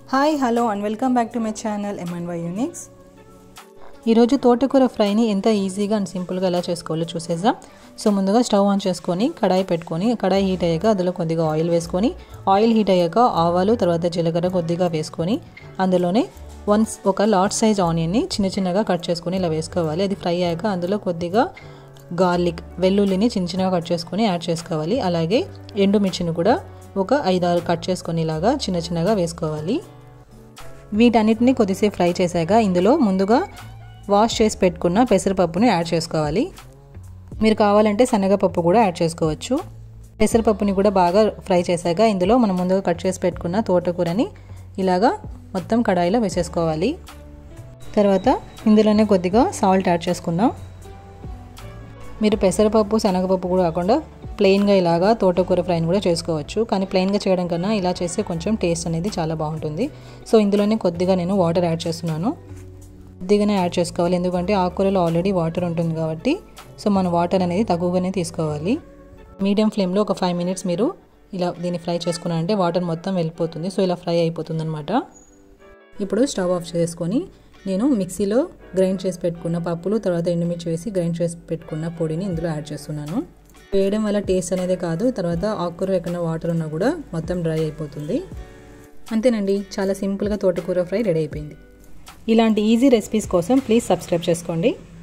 hi hello and welcome back to my channel M N Y uniques ఈరోజు తోటకూర ఫ్రైని ఎంత ఈజీగా అండ్ సింపుల్గా ఎలా చేసుకోవాలో చూసేద్దాం సో ముందుగా స్టవ్ ఆన్ చేసుకొని కడాయి పెట్టుకొని కడాయి హీట్ అయ్యాక అందులో కొద్దిగా ఆయిల్ వేసుకొని ఆయిల్ హీట్ అయ్యాక ఆవాలు తర్వాత జీలకర్ర కొద్దిగా వేసుకొని అందులోనే వన్స్ ఒక లార్జ్ సైజ్ ఆనియన్ని చిన్న చిన్నగా కట్ చేసుకొని ఇలా వేసుకోవాలి అది ఫ్రై అయ్యాక అందులో కొద్దిగా గార్లిక్ వెల్లుల్లిని చిన్న చిన్నగా కట్ చేసుకొని యాడ్ చేసుకోవాలి అలాగే ఎండుమిర్చిని కూడా ఒక ఐదారు కట్ చేసుకొని ఇలాగా చిన్న చిన్నగా వేసుకోవాలి వీటన్నిటిని కొద్దిసేపు ఫ్రై చేశాక ఇందులో ముందుగా వాష్ చేసి పెట్టుకున్న పెసరపప్పుని యాడ్ చేసుకోవాలి మీరు కావాలంటే శనగపప్పు కూడా యాడ్ చేసుకోవచ్చు పెసరపప్పుని కూడా బాగా ఫ్రై చేశాక ఇందులో మనం ముందుగా కట్ చేసి పెట్టుకున్న తోటకూరని ఇలాగా మొత్తం కడాయిలో వేసేసుకోవాలి తర్వాత ఇందులోనే కొద్దిగా సాల్ట్ యాడ్ చేసుకుందాం మీరు పెసరపప్పు శనగపప్పు కూడా కాకుండా ప్లెయిన్గా ఇలాగా తోటకూర ఫ్రైని కూడా చేసుకోవచ్చు కానీ ప్లెయిన్గా చేయడం కన్నా ఇలా చేస్తే కొంచెం టేస్ట్ అనేది చాలా బాగుంటుంది సో ఇందులోనే కొద్దిగా నేను వాటర్ యాడ్ చేస్తున్నాను కొద్దిగానే యాడ్ చేసుకోవాలి ఎందుకంటే ఆకుకూరలో ఆల్రెడీ వాటర్ ఉంటుంది కాబట్టి సో మన వాటర్ అనేది తక్కువగానే తీసుకోవాలి మీడియం ఫ్లేమ్లో ఒక ఫైవ్ మినిట్స్ మీరు ఇలా దీన్ని ఫ్రై చేసుకున్నారంటే వాటర్ మొత్తం వెళ్ళిపోతుంది సో ఇలా ఫ్రై అయిపోతుంది అనమాట ఇప్పుడు స్టవ్ ఆఫ్ చేసుకొని నేను మిక్సీలో గ్రైండ్ చేసి పెట్టుకున్న పప్పులు తర్వాత ఎండుమిర్చి వేసి గ్రైండ్ చేసి పెట్టుకున్న పొడిని ఇందులో యాడ్ చేస్తున్నాను వేయడం వల్ల టేస్ట్ అనేది కాదు తర్వాత ఆకుకూర ఎక్కడ వాటర్ ఉన్నా కూడా మొత్తం డ్రై అయిపోతుంది అంతేనండి చాలా సింపుల్గా తోటకూర ఫ్రై రెడీ అయిపోయింది ఇలాంటి ఈజీ రెసిపీస్ కోసం ప్లీజ్ సబ్స్క్రైబ్ చేసుకోండి